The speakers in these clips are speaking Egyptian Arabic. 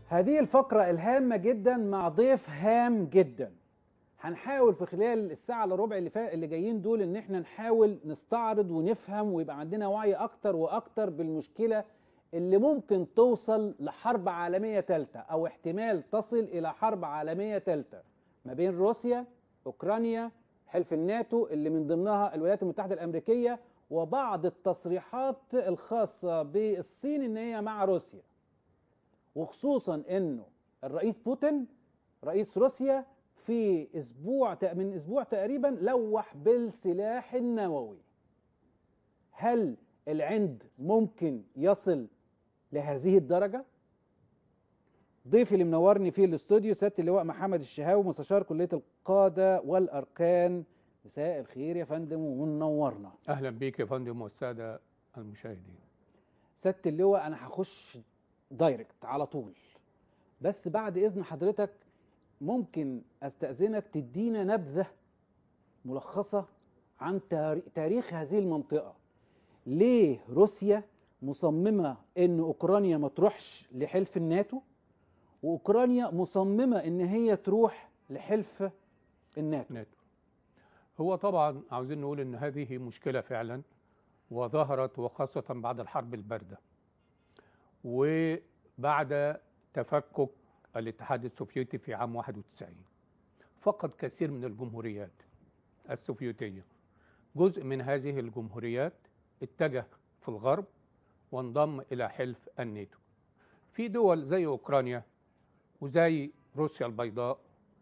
هذه الفقرة الهامة جدا مع ضيف هام جدا هنحاول في خلال الساعة الا ربع اللي فا... اللي جايين دول ان احنا نحاول نستعرض ونفهم ويبقى عندنا وعي اكتر واكتر بالمشكلة اللي ممكن توصل لحرب عالمية ثالثة او احتمال تصل الى حرب عالمية ثالثة ما بين روسيا اوكرانيا حلف الناتو اللي من ضمنها الولايات المتحدة الامريكية وبعض التصريحات الخاصة بالصين ان هي مع روسيا وخصوصا انه الرئيس بوتين رئيس روسيا في اسبوع من اسبوع تقريبا لوح بالسلاح النووي هل العند ممكن يصل لهذه الدرجه ضيفي اللي منورني في الاستوديو سياده اللواء محمد الشهاوي مستشار كليه القاده والاركان مساء الخير يا فندم ومنورنا اهلا بيك يا فندم والساده المشاهدين سياده اللواء انا هخش دايركت على طول بس بعد اذن حضرتك ممكن استاذنك تدينا نبذه ملخصه عن تاريخ هذه المنطقه ليه روسيا مصممه ان اوكرانيا ما تروحش لحلف الناتو واوكرانيا مصممه ان هي تروح لحلف الناتو ناتو هو طبعا عاوزين نقول ان هذه مشكله فعلا وظهرت وخاصه بعد الحرب البارده وبعد تفكك الاتحاد السوفيتي في عام 91 فقد كثير من الجمهوريات السوفيتية جزء من هذه الجمهوريات اتجه في الغرب وانضم إلى حلف الناتو في دول زي أوكرانيا وزي روسيا البيضاء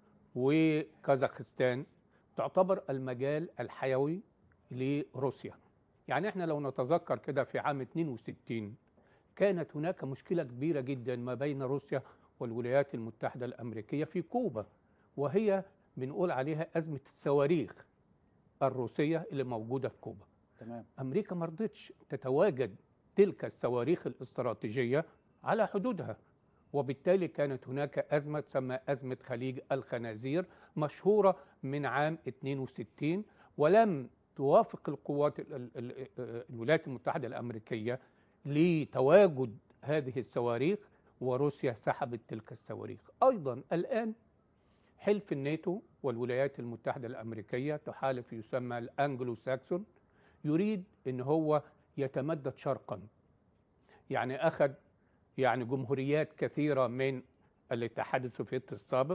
وكازاخستان تعتبر المجال الحيوي لروسيا يعني احنا لو نتذكر كده في عام 62 كانت هناك مشكلة كبيرة جدا ما بين روسيا والولايات المتحدة الأمريكية في كوبا وهي بنقول عليها أزمة الصواريخ الروسية اللي موجودة في كوبا تمام. أمريكا ما رضتش تتواجد تلك الصواريخ الاستراتيجية على حدودها وبالتالي كانت هناك أزمة تسمى أزمة خليج الخنازير مشهورة من عام 62 ولم توافق القوات الولايات المتحدة الأمريكية لتواجد هذه الصواريخ وروسيا سحبت تلك الصواريخ أيضا الآن حلف الناتو والولايات المتحدة الأمريكية تحالف يسمى الأنجلو ساكسون يريد أن هو يتمدد شرقا يعني أخذ يعني جمهوريات كثيرة من الاتحاد السوفيتي السابق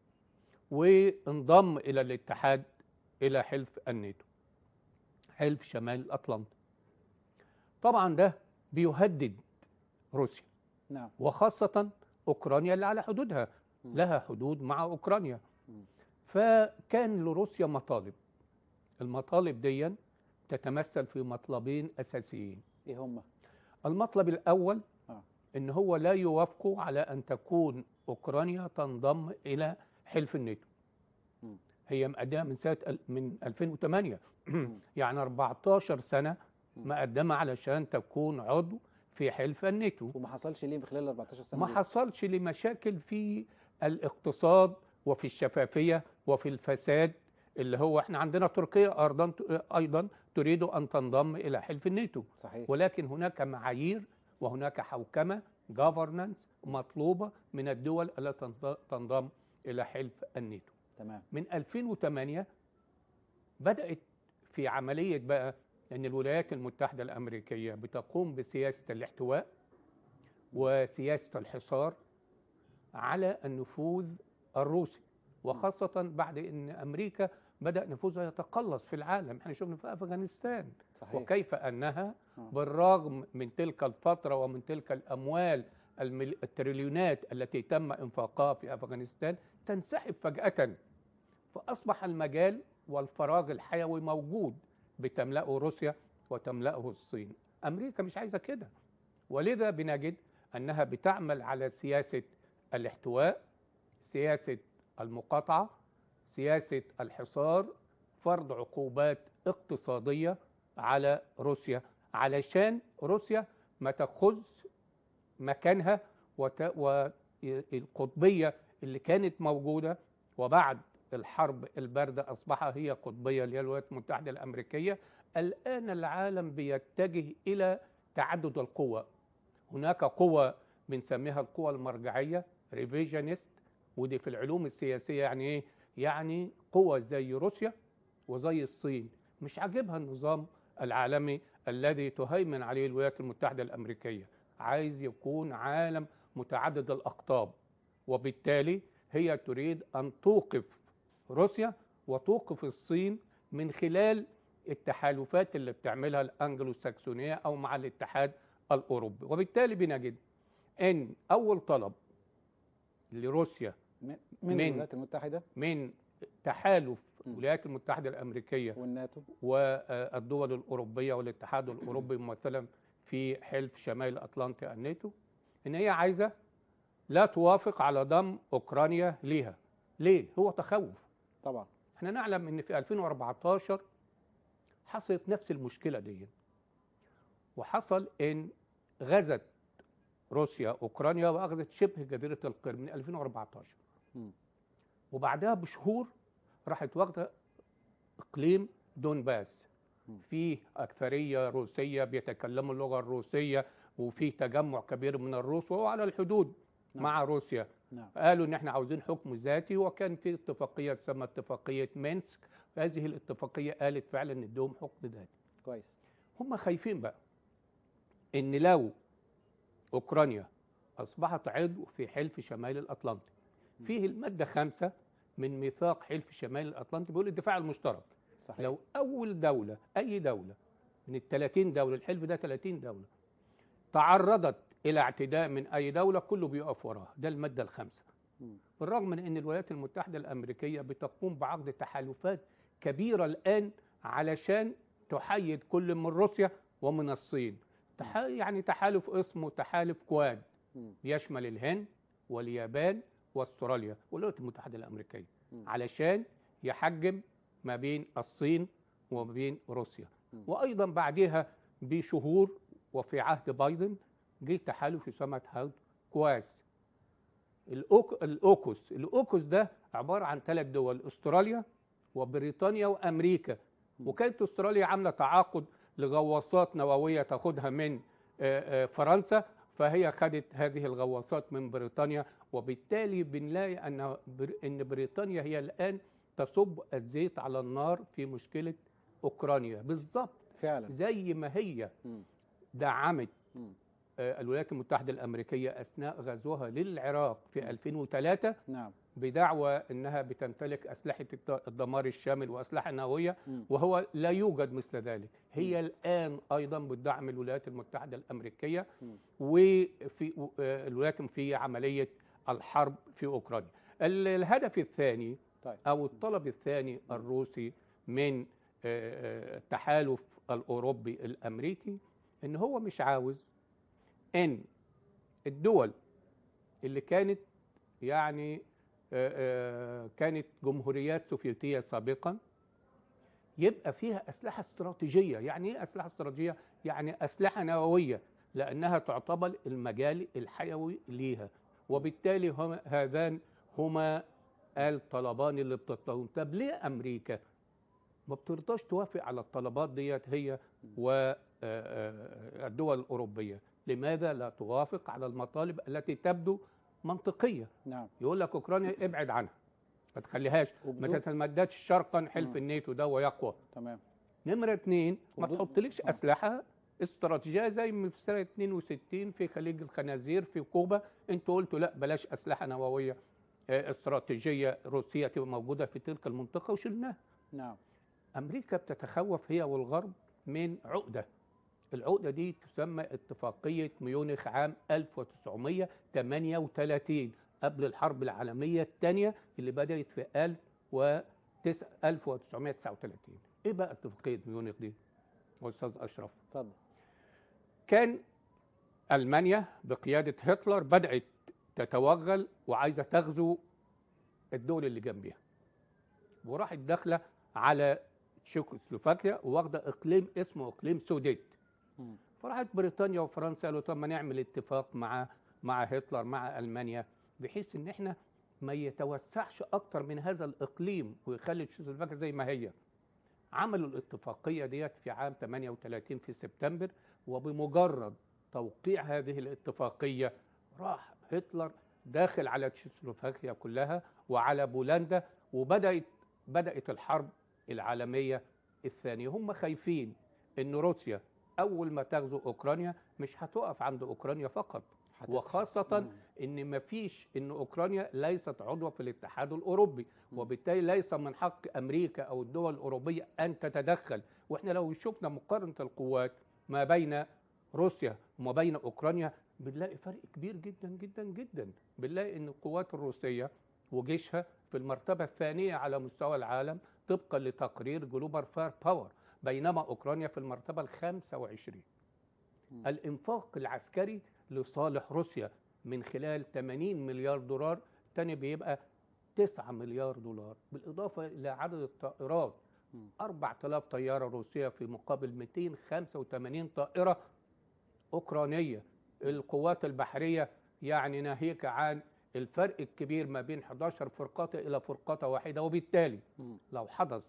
وانضم إلى الاتحاد إلى حلف الناتو حلف شمال الأطلنطي طبعا ده بيهدد روسيا نعم وخاصة أوكرانيا اللي على حدودها م. لها حدود مع أوكرانيا م. فكان لروسيا مطالب المطالب دي تتمثل في مطلبين أساسيين ايه هم المطلب الأول آه. إن هو لا يوافقوا على أن تكون أوكرانيا تنضم إلى حلف الناتو م. هي مقدمة من سنة ال- من 2008 يعني 14 سنة مقدمة علشان تكون عضو في حلف الناتو وما حصلش ليه في خلال ال 14 سنه ما دول؟ حصلش لمشاكل في الاقتصاد وفي الشفافية وفي الفساد اللي هو احنا عندنا تركيا أيضا أيضا تريد أن تنضم إلى حلف الناتو صحيح ولكن هناك معايير وهناك حوكمة governance مطلوبة من الدول التي تنض- تنضم إلى حلف الناتو تمام من 2008 بدأت في عملية بقى أن الولايات المتحدة الأمريكية بتقوم بسياسة الاحتواء وسياسة الحصار على النفوذ الروسي وخاصة بعد أن أمريكا بدأ نفوذها يتقلص في العالم احنا شفنا في أفغانستان صحيح وكيف أنها آه. بالرغم من تلك الفترة ومن تلك الأموال المل- التريليونات التي تم إنفاقها في أفغانستان تنسحب فجأة فأصبح المجال والفراغ الحيوي موجود بتملأه روسيا وتملأه الصين أمريكا مش عايزة كده ولذا بنجد أنها بتعمل على سياسة الاحتواء سياسة المقاطعة سياسة الحصار فرض عقوبات اقتصادية على روسيا علشان روسيا ما تأخذش مكانها وت... والقطبية اللي كانت موجودة وبعد الحرب الباردة أصبح هي قطبية اللي هي الولايات المتحدة الأمريكية الآن العالم بيتجه إلى تعدد القوى هناك قوى بنسميها القوى المرجعيه ريفيجنست ودي في العلوم السياسيه يعني ايه؟ يعني قوى زي روسيا وزي الصين مش عاجبها النظام العالمي الذي تهيمن عليه الولايات المتحده الامريكيه عايز يكون عالم متعدد الاقطاب وبالتالي هي تريد ان توقف روسيا وتوقف الصين من خلال التحالفات اللي بتعملها الانجلو ساكسونيه او مع الاتحاد الاوروبي وبالتالي بنجد ان اول طلب لروسيا من, من- من الولايات المتحده من تحالف م. الولايات المتحده الامريكيه والناتو والدول الاوروبيه والاتحاد الاوروبي ممثلا في حلف شمال الاطلنطي الناتو ان هي عايزه لا توافق على ضم اوكرانيا ليها ليه هو تخوف طبعا احنا نعلم ان في 2014 حصلت نفس المشكله دي وحصل ان غزت روسيا اوكرانيا واخذت شبه جزيره القرم من 2014 مم. وبعدها بشهور راحت واخده اقليم دونباس مم. فيه اكثريه روسيه بيتكلموا اللغه الروسيه وفي تجمع كبير من الروس وهو على الحدود نعم. مع روسيا نعم قالوا ان احنا عاوزين حكم ذاتي وكان في اتفاقيه تسمى اتفاقيه مينسك هذه الاتفاقيه قالت فعلا نديهم حكم ذاتي كويس هم خايفين بقى ان لو اوكرانيا اصبحت عضو في حلف شمال الاطلنطي فيه الماده خمسة من ميثاق حلف شمال الاطلنطي بيقول الدفاع المشترك صحيح لو اول دوله اي دوله من ال 30 دوله الحلف ده 30 دوله تعرضت الى اعتداء من اي دوله كله بيقف وراها ده الماده الخامسه مم. بالرغم من ان الولايات المتحده الامريكيه بتقوم بعقد تحالفات كبيره الان علشان تحيد كل من روسيا ومن الصين تح... يعني تحالف اسمه تحالف كواد مم. يشمل الهند واليابان واستراليا والولايات المتحده الامريكيه مم. علشان يحجم ما بين الصين وما بين روسيا مم. وايضا بعدها بشهور وفي عهد بايدن جه تحالف يسمى تحالف كواس الأوك... الاوكوس الاوكوس ده عباره عن ثلاث دول استراليا وبريطانيا وامريكا مم. وكانت استراليا عامله تعاقد لغواصات نوويه تاخدها من آه، آه، فرنسا فهي خدت هذه الغواصات من بريطانيا وبالتالي بنلاقي ان بر- ان بريطانيا هي الان تصب الزيت على النار في مشكله اوكرانيا بالظبط فعلا زي ما هي مم. دعمت مم. آه، الولايات المتحده الامريكيه اثناء غزوها للعراق في 2003 نعم بدعوى انها بتمتلك اسلحه الت- الدمار الشامل واسلحه نوويه مم. وهو لا يوجد مثل ذلك هي الان ايضا بتدعم الولايات المتحده الامريكيه مم. وفي آه، الولايات في عمليه الحرب في اوكرانيا ال- الهدف الثاني طيب او الطلب الثاني الروسي من آه، آه، التحالف الاوروبي الامريكي ان هو مش عاوز ان الدول اللي كانت يعني آه، آه، كانت جمهوريات سوفيتيه سابقا يبقى فيها اسلحه استراتيجيه يعني ايه اسلحه استراتيجيه يعني اسلحه نوويه لانها تعتبر المجال الحيوي ليها وبالتالي هم هذان هما الطلبان اللي بتطلبهم طب ليه امريكا ما بترضاش توافق على الطلبات ديت هي والدول الاوروبيه لماذا لا توافق على المطالب التي تبدو منطقيه نعم يقول لك اوكرانيا ابعد عنها ما تخليهاش ما وبدون- تتمددش شرقا حلف مم. الناتو ده ويقوى تمام نمرة اتنين ما وبدون- تحطليش آه. أسلحة استراتيجية زي ما في سنة 62 في خليج الخنازير في كوبا انتوا قلتوا لا بلاش أسلحة نووية آه، استراتيجية روسية تبقى موجودة في تلك المنطقة وشلناها نعم أمريكا بتتخوف هي والغرب من عقدة العقدة دي تسمى اتفاقية ميونخ عام 1938 قبل الحرب العالمية الثانية اللي بدأت في 1900 1939 ايه بقى اتفاقية ميونخ دي أستاذ أشرف اتفضل كان ألمانيا بقيادة هتلر بدأت تتوغل وعايزة تغزو الدول اللي جنبها وراحت داخلة على تشيكوسلوفاكيا واخدة إقليم اسمه إقليم سوديت مم. فراحت بريطانيا وفرنسا قالوا طب ما نعمل اتفاق مع مع هتلر مع ألمانيا بحيث إن إحنا ما يتوسعش أكتر من هذا الإقليم ويخلي تشيكوسلوفاكيا زي ما هي عملوا الاتفاقية ديت في عام 38 في سبتمبر وبمجرد توقيع هذه الاتفاقية راح هتلر داخل على تشيسلوفاكيا كلها وعلى بولندا وبدات بدات الحرب العالميه الثانيه هم خايفين ان روسيا اول ما تغزو اوكرانيا مش هتقف عند اوكرانيا فقط هتسحب. وخاصه مم. ان ما فيش ان اوكرانيا ليست عضوه في الاتحاد الاوروبي مم. وبالتالي ليس من حق امريكا او الدول الاوروبيه ان تتدخل واحنا لو شفنا مقارنه القوات ما بين روسيا وما بين اوكرانيا بنلاقي فرق كبير جدا جدا جدا بنلاقي ان القوات الروسيه وجيشها في المرتبه الثانيه على مستوى العالم طبقا لتقرير جلوبال فاير باور بينما اوكرانيا في المرتبه ال 25 مم. الانفاق العسكري لصالح روسيا من خلال 80 مليار دولار تاني بيبقى 9 مليار دولار بالإضافة إلى عدد الطائرات مم. 4000 طيارة روسية في مقابل 285 طائرة أوكرانية القوات البحرية يعني ناهيك عن الفرق الكبير ما بين 11 فرقاطة إلى فرقاطة واحدة وبالتالي مم. لو حدث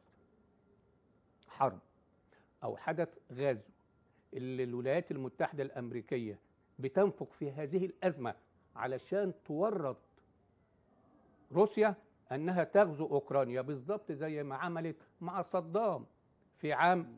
حرب او حدث غزو اللي الولايات المتحده الامريكيه بتنفق في هذه الازمه علشان تورط روسيا انها تغزو اوكرانيا بالظبط زي ما عملت مع صدام في عام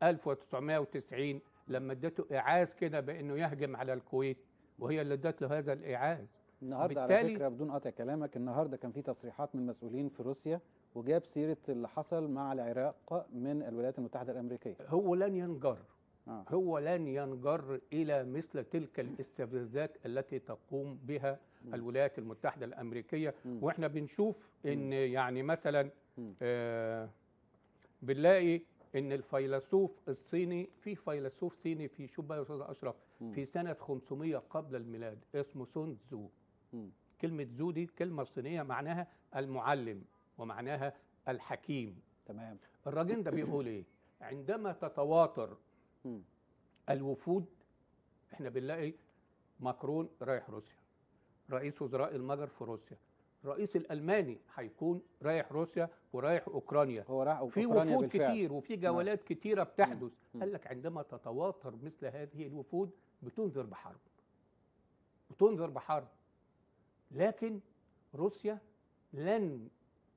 1990 لما ادته اعاز كده بانه يهجم على الكويت وهي اللي ادت له هذا الاعاز النهارده على وبالتالي- فكره بدون قطع كلامك النهارده كان في تصريحات من مسؤولين في روسيا وجاب سيره اللي حصل مع العراق من الولايات المتحده الامريكيه هو لن ينجر آه. هو لن ينجر الى مثل تلك الاستفزازات التي تقوم بها مم. الولايات المتحده الامريكيه مم. واحنا بنشوف ان يعني مثلا مم. آه بنلاقي ان الفيلسوف الصيني في فيلسوف صيني في شوف بقى يا استاذ اشرف مم. في سنه 500 قبل الميلاد اسمه سون تزو مم. كلمه زو دي كلمه صينيه معناها المعلم ومعناها الحكيم تمام الراجل ده بيقول ايه عندما تتواتر مم. الوفود احنا بنلاقي ماكرون رايح روسيا رئيس وزراء المجر في روسيا الرئيس الالماني هيكون رايح روسيا ورايح اوكرانيا هو راح في أوكرانيا وفود بالفعل. كتير وفي جولات كتيره بتحدث مم. قال لك عندما تتواتر مثل هذه الوفود بتنذر بحرب بتنذر بحرب لكن روسيا لن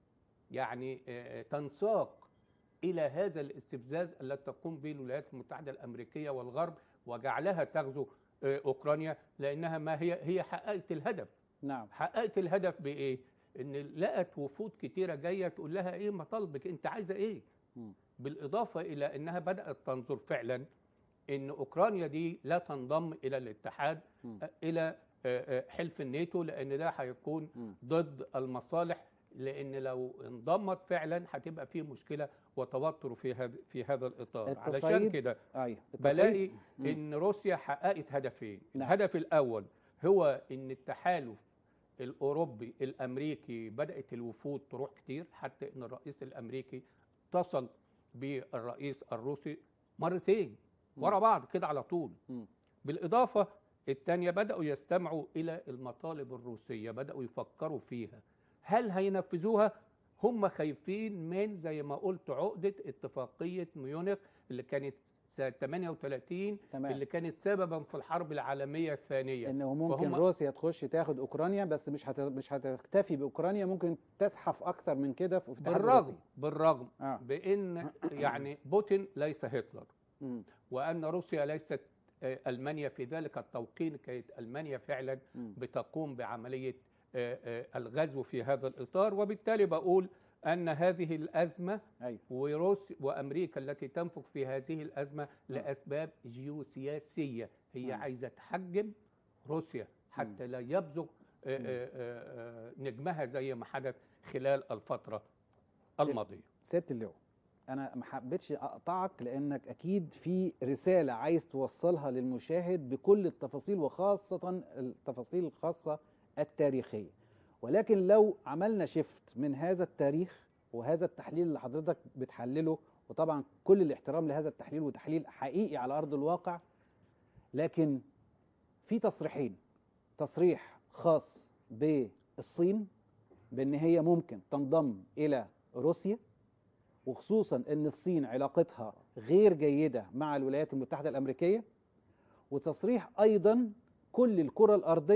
يعني آه، تنساق الى هذا الاستفزاز الذي تقوم به الولايات المتحده الامريكيه والغرب وجعلها تغزو آه، اوكرانيا لانها ما هي هي حققت الهدف نعم حققت الهدف بايه؟ ان لقت وفود كتيره جايه تقول لها ايه مطالبك انت عايزه ايه؟ مم. بالاضافه الى انها بدات تنظر فعلا ان اوكرانيا دي لا تنضم الى الاتحاد مم. آه، الى آه، آه، حلف الناتو لان ده هيكون مم. ضد المصالح لان لو انضمت فعلا هتبقى في مشكله وتوتر في هذا في هذا الاطار علشان التصعيد كده ايوه بلاقي التصعيد- مم. ان روسيا حققت هدفين نعم. الهدف الاول هو ان التحالف الاوروبي الامريكي بدات الوفود تروح كتير حتى ان الرئيس الامريكي اتصل بالرئيس الروسي مرتين مم. ورا بعض كده على طول مم. بالاضافه الثانيه بداوا يستمعوا الى المطالب الروسيه بداوا يفكروا فيها هل هينفذوها هم خايفين من زي ما قلت عقده اتفاقيه ميونخ اللي كانت سنه 38 تمام اللي كانت سببا في الحرب العالميه الثانيه انه ممكن وهم- روسيا تخش تاخد اوكرانيا بس مش هت... مش هتكتفي باوكرانيا ممكن تزحف اكتر من كده في الاتحاد بالرغم الأوروبي. بالرغم اه بان يعني بوتين ليس هتلر مم. وان روسيا ليست آه، المانيا في ذلك التوقيت كانت المانيا فعلا مم. بتقوم بعمليه آه، آه، الغزو في هذا الاطار وبالتالي بقول ان هذه الازمه ايوه وروسيا وامريكا التي تنفق في هذه الازمه لاسباب جيوسياسيه هي مم. عايزه تحجم روسيا حتى لا يبزغ آه، آه، آه، نجمها زي ما حدث خلال الفتره الماضيه ست اللواء انا ما حبيتش اقطعك لانك اكيد في رساله عايز توصلها للمشاهد بكل التفاصيل وخاصه التفاصيل الخاصه التاريخيه ولكن لو عملنا شيفت من هذا التاريخ وهذا التحليل اللي حضرتك بتحلله وطبعا كل الاحترام لهذا التحليل وتحليل حقيقي على ارض الواقع لكن في تصريحين تصريح خاص بالصين بان هي ممكن تنضم الى روسيا وخصوصا ان الصين علاقتها غير جيده مع الولايات المتحده الامريكيه وتصريح ايضا كل الكره الارضيه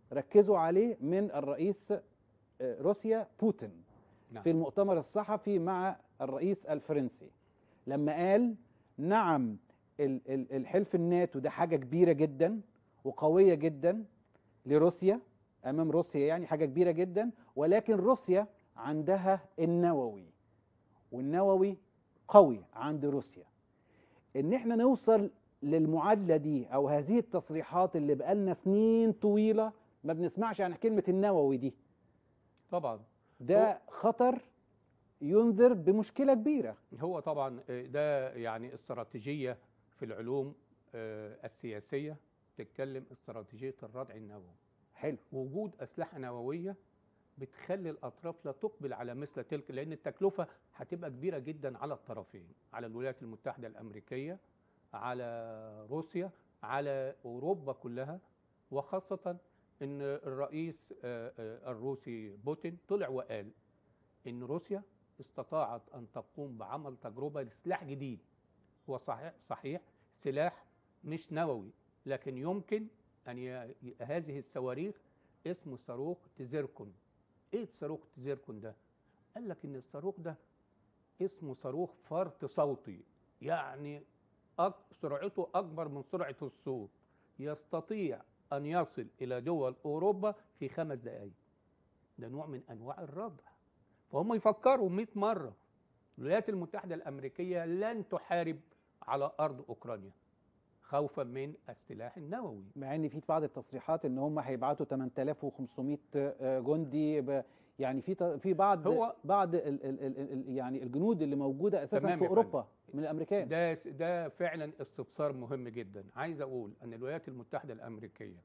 ركزوا عليه من الرئيس آه، روسيا بوتين نعم. في المؤتمر الصحفي مع الرئيس الفرنسي لما قال نعم ال- ال- الحلف الناتو ده حاجة كبيرة جدا وقوية جدا لروسيا أمام روسيا يعني حاجة كبيرة جدا ولكن روسيا عندها النووي والنووي قوي عند روسيا ان احنا نوصل للمعادله دي او هذه التصريحات اللي بقالنا سنين طويله ما بنسمعش عن كلمه النووي دي طبعا ده خطر ينذر بمشكله كبيره هو طبعا آه، ده يعني استراتيجيه في العلوم آه، السياسيه تتكلم استراتيجيه الردع النووي حلو وجود اسلحه نوويه بتخلي الاطراف لا تقبل على مثل تلك لان التكلفه هتبقى كبيره جدا على الطرفين على الولايات المتحده الامريكيه على روسيا على اوروبا كلها وخاصه ان الرئيس آه، آه، الروسي بوتين طلع وقال ان روسيا استطاعت ان تقوم بعمل تجربه لسلاح جديد هو صحيح صحيح سلاح مش نووي لكن يمكن ان ي... هذه الصواريخ اسمه صاروخ تزيركون ايه صاروخ تزيركون ده قال لك ان الصاروخ ده اسمه صاروخ فرط صوتي يعني أك... سرعته اكبر من سرعه الصوت يستطيع ان يصل الى دول اوروبا في خمس دقائق ده نوع من انواع الردع فهم يفكروا 100 مره الولايات المتحده الامريكيه لن تحارب على ارض اوكرانيا خوفا من السلاح النووي مع ان في بعض التصريحات ان هم هيبعتوا 8500 آه، جندي ب- يعني في ت- في بعض هو- بعض ال ال ال ال يعني الجنود اللي موجوده اساسا تمام في يا اوروبا من الامريكان ده ده فعلا استفسار مهم جدا عايز اقول ان الولايات المتحده الامريكيه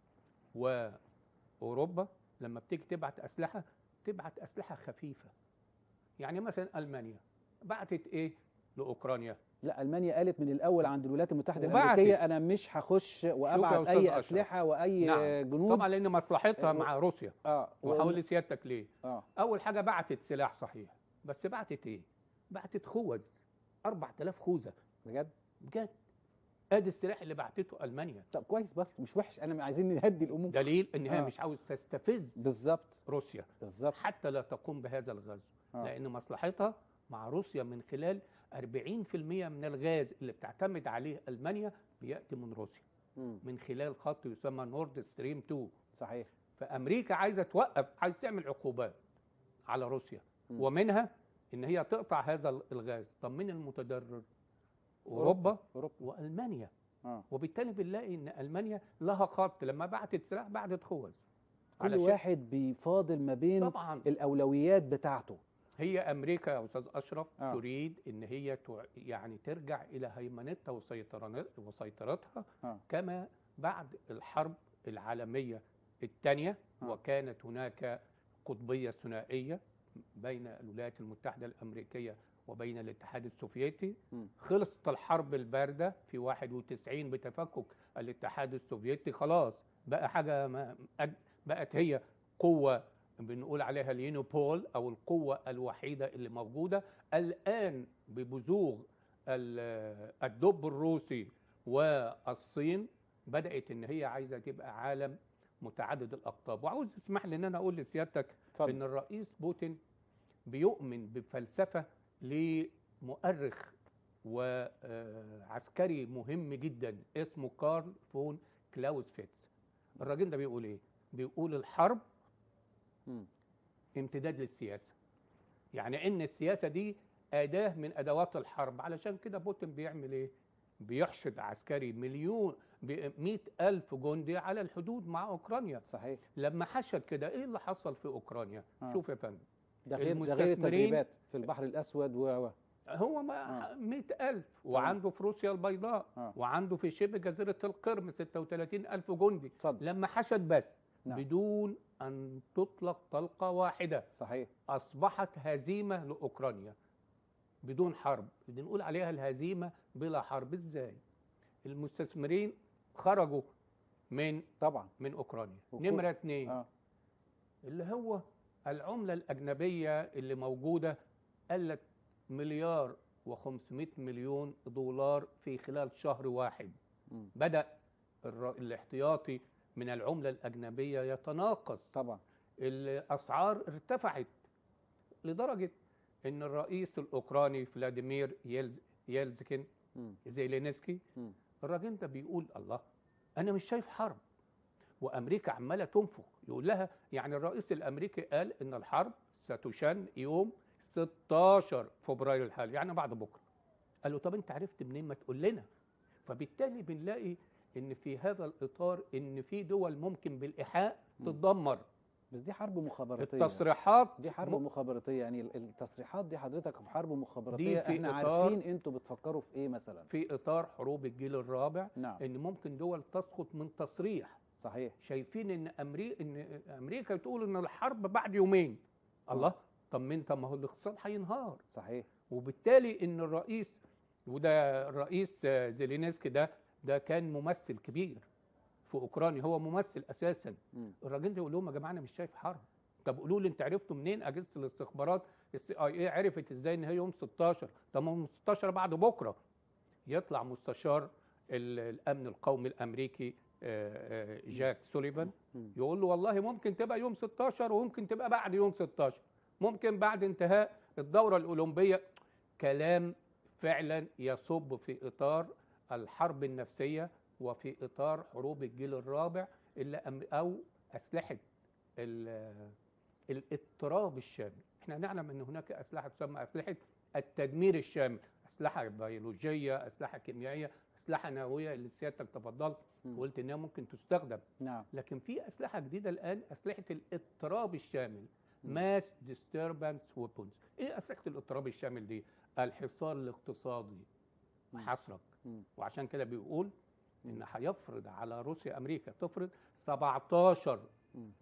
واوروبا لما بتيجي تبعت اسلحه تبعت اسلحه خفيفه يعني مثلا المانيا بعتت ايه لاوكرانيا لا المانيا قالت من الاول عند الولايات المتحده وبعتت. الامريكيه انا مش هخش وابعت أستاذ اي أشرف. اسلحه واي نعم. جنود طبعا لان مصلحتها و- مع روسيا اه وهقول لسيادتك ليه اه اول حاجه بعتت سلاح صحيح بس بعتت ايه بعتت خوذ 4000 خوذه بجد بجد ادي السلاح اللي بعتته المانيا طب كويس برضه مش وحش انا عايزين نهدي الامور دليل ان هي آه. مش عاوز تستفز بالظبط روسيا بالظبط حتى لا تقوم بهذا الغزو آه. لان مصلحتها مع روسيا من خلال 40% من الغاز اللي بتعتمد عليه المانيا بياتي من روسيا مم. من خلال خط يسمى نورد ستريم 2 صحيح فامريكا عايزه توقف عايز تعمل عقوبات على روسيا مم. ومنها ان هي تقطع هذا الغاز طب مين المتضرر اوروبا اوروبا والمانيا اه وبالتالي بنلاقي ان المانيا لها خط لما بعتت سلاح بعتت خوذ كل علشان- واحد بيفاضل ما بين طبعا الاولويات بتاعته هي امريكا يا استاذ اشرف آه. تريد ان هي تع- يعني ترجع الى هيمنتها وسيطرن- وسيطرتها آه. كما بعد الحرب العالميه الثانيه آه. وكانت هناك قطبيه ثنائيه بين الولايات المتحده الامريكيه وبين الاتحاد السوفيتي مم. خلصت الحرب البارده في 91 بتفكك الاتحاد السوفيتي خلاص بقى حاجه ما أج- بقت هي قوه بنقول عليها اليونوبول او القوه الوحيده اللي موجوده الان ببزوغ ال- الدب الروسي والصين بدات ان هي عايزه تبقى عالم متعدد الاقطاب وعاوز اسمح لي ان انا اقول لسيادتك اتفضل ان الرئيس بوتين بيؤمن بفلسفه لمؤرخ وعسكري مهم جدا اسمه كارل فون كلاوس فيتس الراجل ده بيقول ايه بيقول الحرب مم. امتداد للسياسه يعني ان السياسه دي اداه من ادوات الحرب علشان كده بوتين بيعمل ايه بيحشد عسكري مليون ب ألف جندي على الحدود مع اوكرانيا صحيح لما حشد كده ايه اللي حصل في اوكرانيا آه. شوف يا فندم ده غير ده غير المستثمرين- التدريبات في البحر الاسود و و- هو ما 100000 وعنده في روسيا البيضاء آه. وعنده في شبه جزيره القرم 36000 جندي اتفضل لما حشد بس نعم. بدون ان تطلق طلقه واحده صحيح اصبحت هزيمه لاوكرانيا بدون حرب بنقول عليها الهزيمه بلا حرب ازاي المستثمرين خرجوا من طبعا من اوكرانيا وكل- نمره اتنين اه اللي هو العملة الأجنبية اللي موجودة قلت مليار و500 مليون دولار في خلال شهر واحد مم. بدأ الر- الاحتياطي من العملة الأجنبية يتناقص طبعا الأسعار ارتفعت لدرجة أن الرئيس الأوكراني فلاديمير يلز يلزكين مم. زيلينسكي مم. الراجل ده بيقول الله أنا مش شايف حرب وأمريكا عمالة تنفخ يقول لها يعني الرئيس الأمريكي قال إن الحرب ستشن يوم 16 فبراير الحالي يعني بعد بكرة قال له طب أنت عرفت منين ما تقول لنا فبالتالي بنلاقي ان في هذا الاطار ان في دول ممكن بالايحاء مم. تتدمر بس دي حرب مخابراتيه التصريحات دي حرب م- مخابراتيه يعني ال- التصريحات دي حضرتك حرب مخابراتيه في احنا إطار- عارفين انتوا بتفكروا في ايه مثلا في اطار حروب الجيل الرابع نعم ان ممكن دول تسقط من تصريح صحيح شايفين ان امريكا ان امريكا تقول ان الحرب بعد يومين الله طب ما انت ما هو الاقتصاد هينهار صحيح وبالتالي ان الرئيس وده الرئيس آه، زيلينسكي ده ده كان ممثل كبير في اوكرانيا هو ممثل اساسا مم. الراجل ده يقول لهم يا جماعه انا مش شايف حرب طب قولوا لي انت عرفتوا منين اجهزه الاستخبارات السي اي اي عرفت ازاي ان هي يوم 16 طب ما هو 16 بعد بكره يطلع مستشار ال- الامن القومي الامريكي آه، آه، جاك سوليفان مم. يقول له والله ممكن تبقى يوم 16 وممكن تبقى بعد يوم 16 ممكن بعد انتهاء الدوره الاولمبيه كلام فعلا يصب في اطار الحرب النفسيه وفي اطار حروب الجيل الرابع اللي أم- او اسلحه ال- الاضطراب الشامل احنا نعلم ان هناك اسلحه تسمى اسلحه التدمير الشامل اسلحه بيولوجيه اسلحه كيميائيه اسلحه نوويه اللي سيادتك تفضلت مم. وقلت انها ممكن تستخدم نعم لكن في اسلحه جديده الان اسلحه الاضطراب الشامل مم. ماس ديستربنس ويبونز ايه اسلحه الاضطراب الشامل دي الحصار الاقتصادي مم. حصرك مم. وعشان كده بيقول مم. ان هيفرض على روسيا امريكا تفرض 17 مم.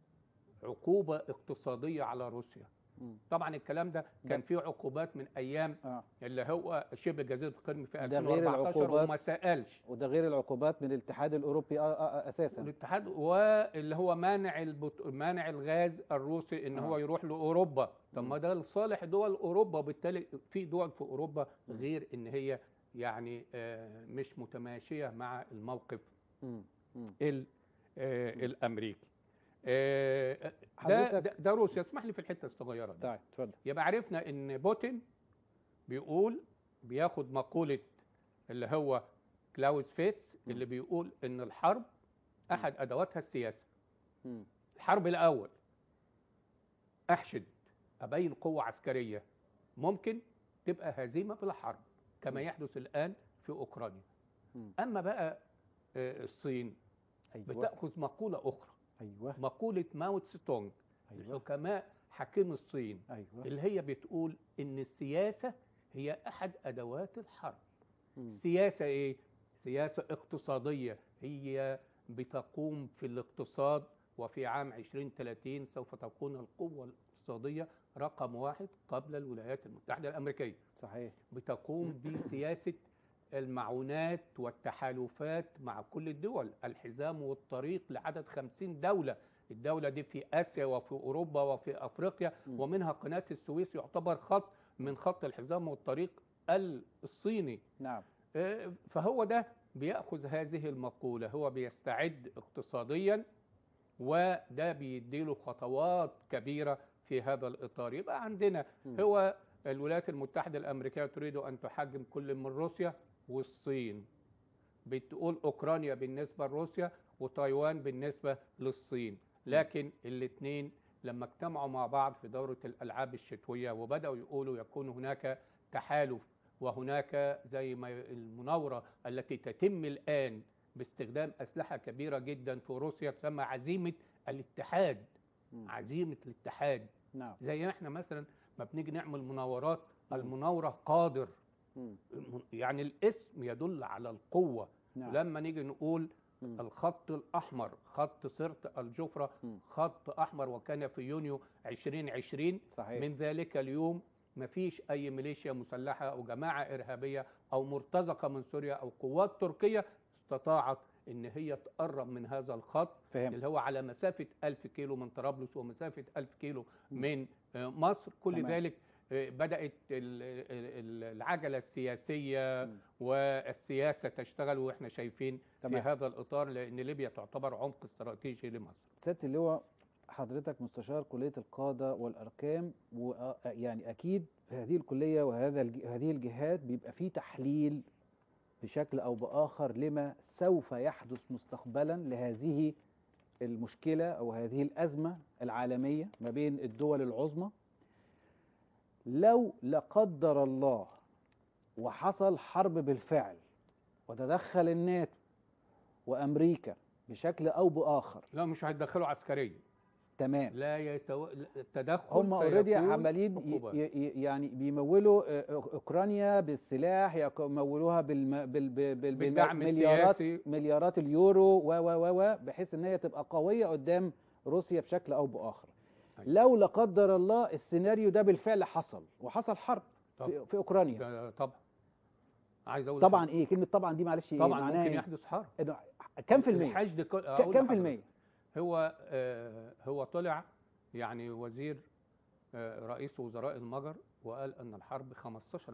عقوبه اقتصاديه على روسيا مم. طبعا الكلام ده كان فيه عقوبات من ايام اه اللي هو شبه جزيره القرم في ده غير 2014 العقوبات. وما سالش وده غير العقوبات من الاتحاد الاوروبي آه آه آه اساسا الاتحاد واللي هو مانع البت... مانع الغاز الروسي ان آه. هو يروح لاوروبا طب مم. ما ده لصالح دول اوروبا وبالتالي في دول في اوروبا مم. غير ان هي يعني آه، مش متماشيه مع الموقف مم. مم. ال- آه، الامريكي آه، ده, حضرتك ده ده روسيا اسمح لي في الحته الصغيره دي طيب اتفضل يبقى عرفنا ان بوتين بيقول بياخد مقوله اللي هو كلاوس فيتس مم. اللي بيقول ان الحرب احد ادواتها السياسه مم. الحرب الاول احشد ابين قوه عسكريه ممكن تبقى هزيمه بلا حرب كما مم. يحدث الان في اوكرانيا مم. اما بقى آه، الصين ايوه بتاخذ مقوله اخرى ايوه مقوله ماو تسي تونغ ايوه الحكماء حاكم الصين ايوه اللي هي بتقول ان السياسه هي احد ادوات الحرب مم. سياسه ايه سياسه اقتصاديه هي بتقوم في الاقتصاد وفي عام 2030 سوف تكون القوه الاقتصاديه رقم واحد قبل الولايات المتحده الامريكيه صحيح بتقوم بسياسه المعونات والتحالفات مع كل الدول الحزام والطريق لعدد 50 دولة الدولة دي في آسيا وفي أوروبا وفي أفريقيا مم. ومنها قناة السويس يعتبر خط من خط الحزام والطريق الصيني نعم آه، فهو ده بيأخذ هذه المقولة هو بيستعد اقتصاديا وده بيديله خطوات كبيرة في هذا الإطار يبقى عندنا مم. هو الولايات المتحدة الأمريكية تريد أن تحجم كل من روسيا والصين بتقول أوكرانيا بالنسبة لروسيا وتايوان بالنسبة للصين لكن الاثنين لما اجتمعوا مع بعض في دورة الألعاب الشتوية وبدأوا يقولوا يكون هناك تحالف وهناك زي ما المناورة التي تتم الآن باستخدام أسلحة كبيرة جدا في روسيا تسمى عزيمة الاتحاد مم. عزيمة الاتحاد نعم زي ما احنا مثلا ما بنيجي نعمل مناورات مم. المناورة قادر مم. يعني الاسم يدل على القوة نعم لما نيجي نقول مم. الخط الأحمر خط سرت الجفرة مم. خط أحمر وكان في يونيو 2020 صحيح من ذلك اليوم ما فيش أي ميليشيا مسلحة أو جماعة إرهابية أو مرتزقة من سوريا أو قوات تركية استطاعت إن هي تقرب من هذا الخط فهمت اللي هو على مسافة 1000 كيلو من طرابلس ومسافة 1000 كيلو مم. من آه، مصر كل تمام. ذلك آه، بدات ال- ال- ال- العجله السياسيه مم. والسياسه تشتغل واحنا شايفين في تمام. هذا الاطار لان ليبيا تعتبر عمق استراتيجي لمصر سياده اللواء حضرتك مستشار كليه القاده والاركام ويعني اكيد في هذه الكليه وهذا الج- هذه الجهات بيبقى فيه تحليل بشكل او باخر لما سوف يحدث مستقبلا لهذه المشكله او هذه الازمه العالميه ما بين الدول العظمى لو لا قدر الله وحصل حرب بالفعل وتدخل الناتو وامريكا بشكل او باخر لا مش هيتدخلوا عسكريا تمام لا يتو... التدخل هم اوريدي سيكون عمالين ي- عقوبات. ي- ي- يعني بيمولوا آه، اوكرانيا بالسلاح يمولوها بالم... بال... بال... بال... بالدعم مليارات السياسي. مليارات اليورو و و و و بحيث ان هي تبقى قويه قدام روسيا بشكل او باخر أيوة. لو لا قدر الله السيناريو ده بالفعل حصل وحصل حرب طبعا. في, في اوكرانيا ده طبعا عايز اقول طبعا لك ايه كلمه طبعا دي معلش ايه طبعا معناها ممكن إيه؟ يحدث حرب إنه كم في المية الحشد كل... ك- أقول كم في لحضرتك. المية هو آه هو طلع يعني وزير آه رئيس وزراء المجر وقال ان الحرب 15%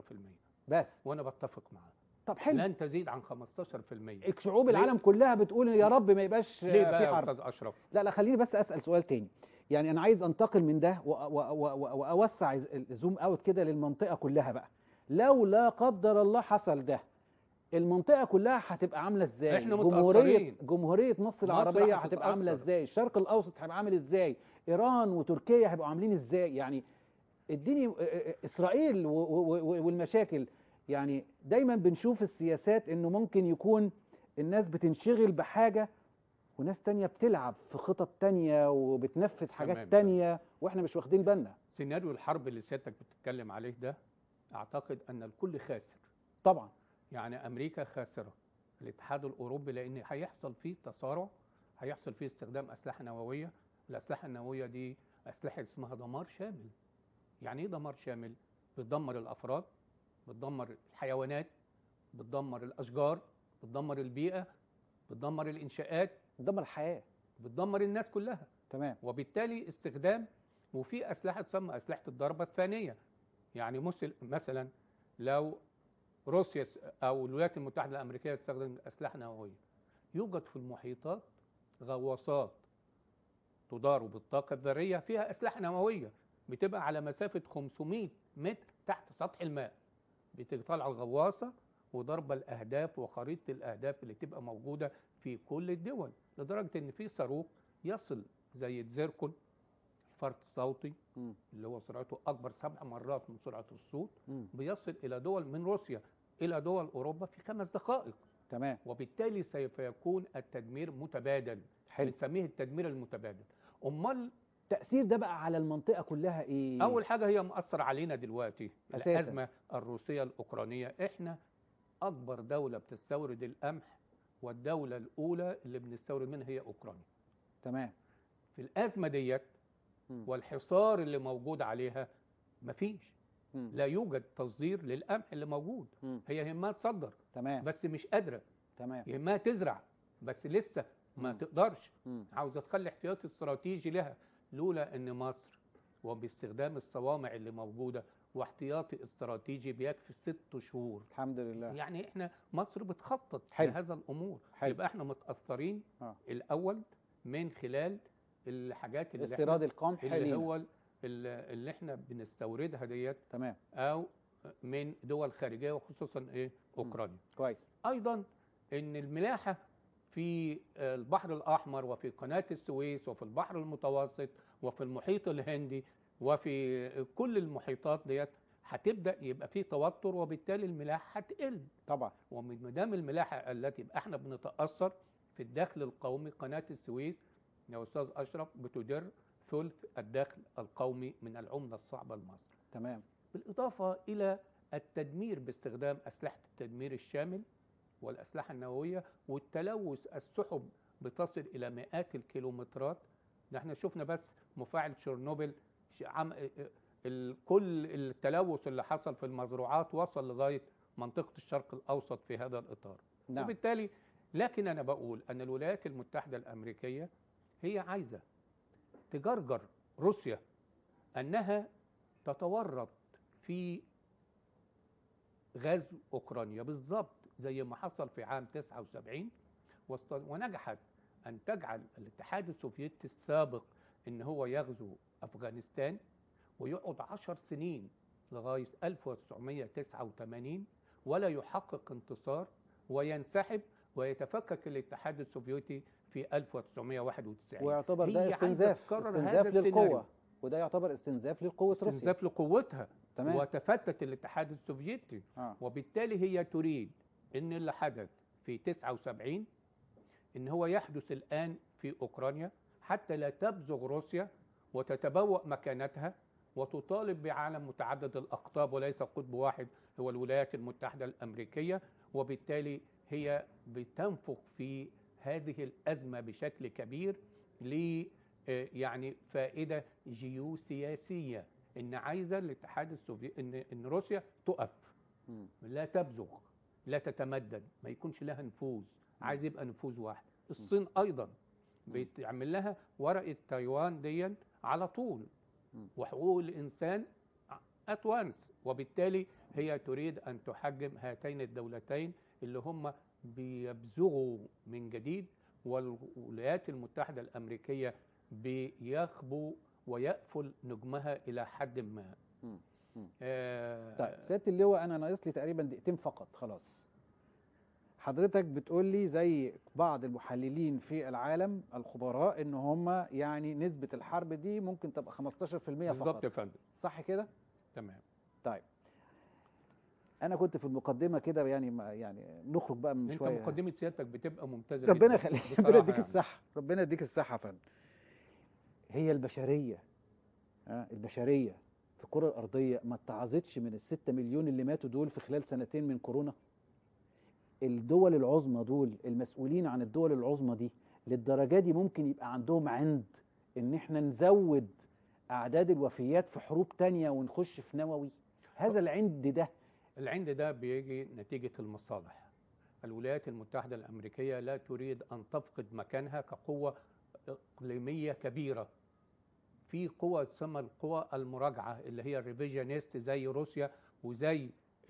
بس وانا بتفق معاه طب حلو لن تزيد عن 15% شعوب ليه؟ العالم كلها بتقول يا رب ما يبقاش ليه آه، بقى في يا حرب استاذ اشرف لا لا خليني بس اسال سؤال تاني يعني انا عايز انتقل من ده و- و- و- و- واوسع الزوم اوت كده للمنطقه كلها بقى لو لا قدر الله حصل ده المنطقه كلها هتبقى عامله ازاي إحنا جمهوريه متأثرين. جمهوريه مصر مصر العربيه هتبقى عامله هتتأثر. ازاي الشرق الاوسط هيبقى عامل ازاي ايران وتركيا هيبقوا عاملين ازاي يعني اديني آه، آه، اسرائيل و- و- و- والمشاكل يعني دايما بنشوف السياسات انه ممكن يكون الناس بتنشغل بحاجه وناس تانية بتلعب في خطط تانية وبتنفذ حاجات تمام، تانية واحنا مش واخدين بالنا سيناريو الحرب اللي سيادتك بتتكلم عليه ده اعتقد ان الكل خاسر طبعا يعني امريكا خاسره الاتحاد الاوروبي لان هيحصل فيه تصارع هيحصل فيه استخدام اسلحه نوويه الاسلحه النوويه دي اسلحه اسمها دمار شامل يعني ايه دمار شامل بتدمر الافراد بتدمر الحيوانات بتدمر الاشجار بتدمر البيئه بتدمر الانشاءات دمر الحياة بتدمر الناس كلها تمام وبالتالي استخدام وفي اسلحه تسمى اسلحه الضربه الثانيه يعني مثل مثلا لو روسيا س- او الولايات المتحده الامريكيه تستخدم اسلحه نوويه يوجد في المحيطات غواصات تدار بالطاقه الذريه فيها اسلحه نوويه بتبقى على مسافه 500 متر تحت سطح الماء بتطلع الغواصه وضرب الاهداف وخريطه الاهداف اللي تبقى موجوده في كل الدول لدرجه ان في صاروخ يصل زي الزيركون الفرد الصوتي مم. اللي هو سرعته اكبر سبع مرات من سرعه الصوت مم. بيصل الى دول من روسيا الى دول اوروبا في خمس دقائق تمام وبالتالي سوف يكون التدمير متبادل حلو بنسميه التدمير المتبادل امال التأثير ده بقى على المنطقة كلها ايه اول حاجه هي مأثر علينا دلوقتي أساساً. الازمه الروسيه الاوكرانيه احنا اكبر دوله بتستورد القمح والدوله الاولى اللي بنستورد منها هي اوكرانيا تمام في الازمه ديت مم. والحصار اللي موجود عليها مفيش مم. لا يوجد تصدير للقمح اللي موجود مم. هي يهمها تصدر تمام بس مش قادره تمام يهمها تزرع بس لسه ما مم. تقدرش مم. عاوزه تخلي احتياطي استراتيجي لها لولا ان مصر وباستخدام الصوامع اللي موجوده واحتياطي استراتيجي بيكفي ست شهور الحمد لله يعني احنا مصر بتخطط حلو. لهذا الامور حلو. يبقى احنا متاثرين آه. الاول من خلال الحاجات اللي استيراد احنا القمح اللي لينا. هو ال- اللي احنا بنستوردها ديت تمام او من دول خارجيه وخصوصا ايه اوكرانيا كويس ايضا ان الملاحه في البحر الاحمر وفي قناه السويس وفي البحر المتوسط وفي المحيط الهندي وفي كل المحيطات ديت هتبدا يبقى في توتر وبالتالي الملاحه هتقل طبعا ومن دام الملاحه التي يبقى احنا بنتاثر في الدخل القومي قناه السويس يا استاذ اشرف بتدر ثلث الدخل القومي من العمله الصعبه لمصر تمام بالإضافة إلى التدمير باستخدام أسلحة التدمير الشامل والأسلحة النووية والتلوث السحب بتصل إلى مئات الكيلومترات ده احنا شفنا بس مفاعل تشيرنوبل ش- عم ال- كل التلوث اللي حصل في المزروعات وصل لغاية منطقة الشرق الأوسط في هذا الإطار نعم وبالتالي لكن أنا بقول أن الولايات المتحدة الأمريكية هي عايزة تجرجر روسيا أنها تتورط في غزو اوكرانيا بالظبط زي ما حصل في عام 79 وست- ونجحت ان تجعل الاتحاد السوفيتي السابق ان هو يغزو افغانستان ويقعد عشر سنين لغايه 1989 ولا يحقق انتصار وينسحب ويتفكك الاتحاد السوفيتي في 1991 ويعتبر هي ده عايزة استنزاف تكرر استنزاف هذا السيناريو. للقوه وده يعتبر استنزاف لقوه روسيا استنزاف لقوتها تمام وتفتت الاتحاد السوفيتي آه. وبالتالي هي تريد ان اللي حدث في 79 ان هو يحدث الان في اوكرانيا حتى لا تبزغ روسيا وتتبوأ مكانتها وتطالب بعالم متعدد الاقطاب وليس قطب واحد هو الولايات المتحده الامريكيه وبالتالي هي بتنفخ في هذه الازمه بشكل كبير ل آه، يعني فائده جيوسياسيه ان عايزه الاتحاد السوفيتي ان ان روسيا تقف مم. لا تبزغ لا تتمدد ما يكونش لها نفوذ عايز يبقى نفوذ واحد الصين ايضا بتعمل لها ورقه تايوان دي على طول مم. وحقوق الانسان ات وانس وبالتالي هي تريد ان تحجم هاتين الدولتين اللي هم بيبزغوا من جديد والولايات المتحده الامريكيه بيخبو ويقفل نجمها الى حد ما مم. مم. آه طيب سياده اللواء انا ناقص لي تقريبا دقيقتين فقط خلاص حضرتك بتقول لي زي بعض المحللين في العالم الخبراء ان هم يعني نسبه الحرب دي ممكن تبقى 15% بالظبط فقط يا فندم صح كده تمام طيب انا كنت في المقدمه كده يعني ما يعني نخرج بقى من انت شويه مقدمه سيادتك بتبقى ممتازه ربنا جداً. يخليك بصراحة ربنا يديك يعني. الصحه ربنا يديك الصحه يا فندم هي البشريه ها البشريه في الكره الارضيه ما اتعظتش من الستة مليون اللي ماتوا دول في خلال سنتين من كورونا الدول العظمى دول المسؤولين عن الدول العظمى دي للدرجه دي ممكن يبقى عندهم عند ان احنا نزود اعداد الوفيات في حروب تانية ونخش في نووي هذا العند ده العند ده بيجي نتيجة المصالح الولايات المتحدة الأمريكية لا تريد أن تفقد مكانها كقوة إقليمية كبيرة في قوة تسمى القوى المراجعة اللي هي الريفيجنست زي روسيا وزي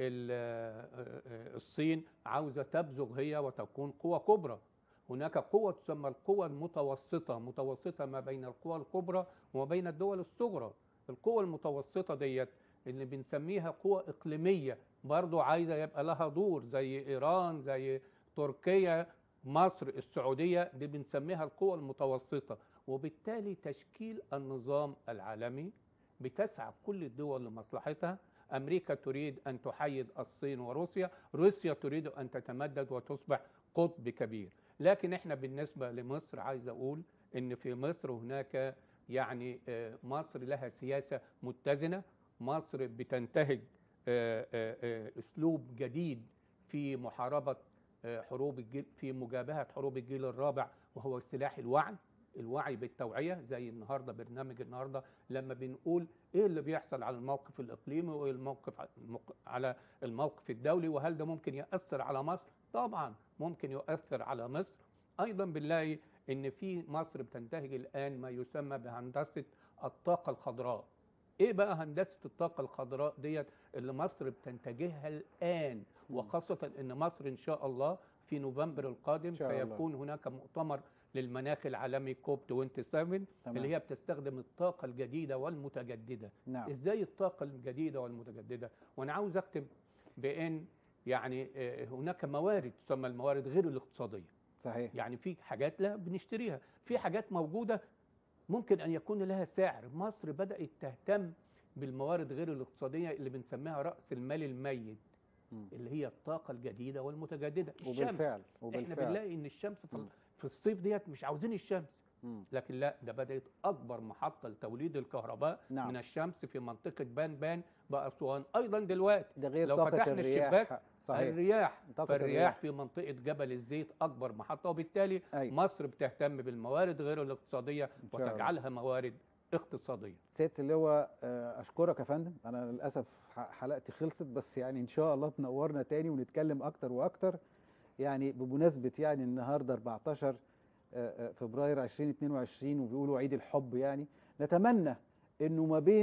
ال- الصين عاوزة تبزغ هي وتكون قوة كبرى هناك قوة تسمى القوى المتوسطة متوسطة ما بين القوى الكبرى وما بين الدول الصغرى القوى المتوسطة ديت اللي بنسميها قوى إقليمية برضو عايزة يبقى لها دور زي إيران زي تركيا مصر السعودية دي بنسميها القوى المتوسطة وبالتالي تشكيل النظام العالمي بتسعى كل الدول لمصلحتها أمريكا تريد أن تحيد الصين وروسيا روسيا تريد أن تتمدد وتصبح قطب كبير لكن احنا بالنسبة لمصر عايز أقول أن في مصر هناك يعني آه، مصر لها سياسة متزنة مصر بتنتهج آه، آه، آه، أسلوب جديد في محاربة آه، حروب الجيل في مجابهة حروب الجيل الرابع وهو سلاح الوعي الوعي بالتوعية زي النهاردة برنامج النهاردة لما بنقول ايه اللي بيحصل على الموقف الإقليمي وايه الموقف ع- المق- على الموقف الدولي وهل ده ممكن يأثر على مصر طبعا ممكن يؤثر على مصر أيضا بنلاقي ان في مصر بتنتهج الآن ما يسمى بهندسة الطاقة الخضراء ايه بقى هندسة الطاقة الخضراء ديت اللي مصر بتنتجها الآن وخاصة ان مصر ان شاء الله في نوفمبر القادم إن شاء الله. سيكون هناك مؤتمر للمناخ العالمي كوب 27 تمام. اللي هي بتستخدم الطاقة الجديدة والمتجددة نعم ازاي الطاقة الجديدة والمتجددة وانا عاوز اختم بان يعني آه، هناك موارد تسمى الموارد غير الاقتصادية صحيح يعني في حاجات لا بنشتريها في حاجات موجودة ممكن أن يكون لها سعر مصر بدأت تهتم بالموارد غير الاقتصادية اللي بنسميها رأس المال الميت مم. اللي هي الطاقة الجديدة والمتجددة الشمس وبالفعل احنا وبالفعل بنلاقي ان الشمس في, مم. في الصيف ديت مش عاوزين الشمس مم. لكن لا ده بدأت أكبر محطة لتوليد الكهرباء نعم. من الشمس في منطقة بان بان بأسوان أيضا دلوقتي ده غير لو طاقة فتحنا الرياح الشباك صحيح الرياح طاقة فالرياح الرياح. في منطقة جبل الزيت أكبر محطة وبالتالي أيوة. مصر بتهتم بالموارد غير الاقتصادية إن شاء الله. وتجعلها موارد اقتصادية سياده اللواء آه، اشكرك يا فندم انا للاسف ح- حلقتي خلصت بس يعني ان شاء الله تنورنا تاني ونتكلم اكتر واكتر يعني بمناسبه يعني النهارده 14 آه، آه، فبراير 2022 وبيقولوا عيد الحب يعني نتمنى انه ما بين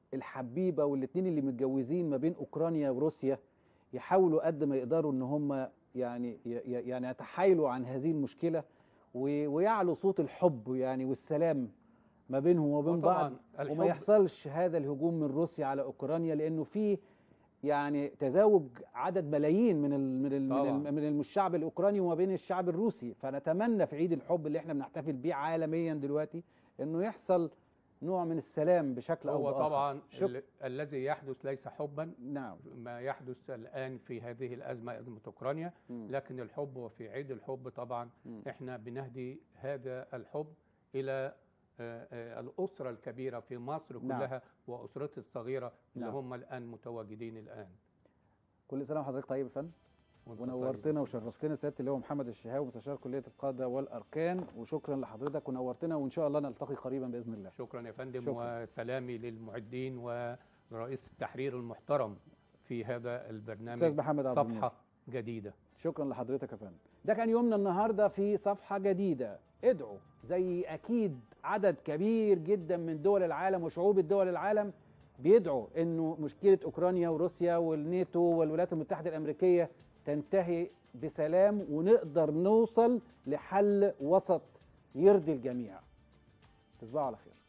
الحبيبه والاثنين اللي متجوزين ما بين اوكرانيا وروسيا يحاولوا قد ما يقدروا ان هم يعني ي- ي- يعني يتحايلوا عن هذه المشكله و- ويعلوا صوت الحب يعني والسلام ما بينهم وبين بعض وطبعا وما الحب يحصلش هذا الهجوم من روسيا على اوكرانيا لانه في يعني تزاوج عدد ملايين من ال من ال من, طبعاً. ال من الشعب الاوكراني وما بين الشعب الروسي فنتمنى في عيد الحب اللي احنا بنحتفل بيه عالميا دلوقتي انه يحصل نوع من السلام بشكل او هو باخر طبعا شك... ال- الذي يحدث ليس حبا نعم ما يحدث الآن في هذه الأزمة أزمة أوكرانيا مم. لكن الحب وفي عيد الحب طبعا مم. احنا بنهدي هذا الحب إلى آه، آه، الأسرة الكبيرة في مصر نعم. كلها وأسرتي الصغيرة اللي نعم. هم الآن متواجدين الآن كل سنه وحضرتك طيب يا فندم وأنت ونورتنا طيب. وشرفتنا سياده اللواء محمد الشهاوي مستشار كليه القاده والاركان وشكرا لحضرتك ونورتنا وان شاء الله نلتقي قريبا باذن الله شكرا يا فندم شكراً. وسلامي للمعدين ورئيس التحرير المحترم في هذا البرنامج استاذ محمد عبد النور صفحة جديدة شكرا لحضرتك يا فندم ده كان يومنا النهارده في صفحه جديده ادعوا زي اكيد عدد كبير جدا من دول العالم وشعوب الدول العالم بيدعوا انه مشكله اوكرانيا وروسيا والناتو والولايات المتحده الامريكيه تنتهي بسلام ونقدر نوصل لحل وسط يرضي الجميع تصبحوا على خير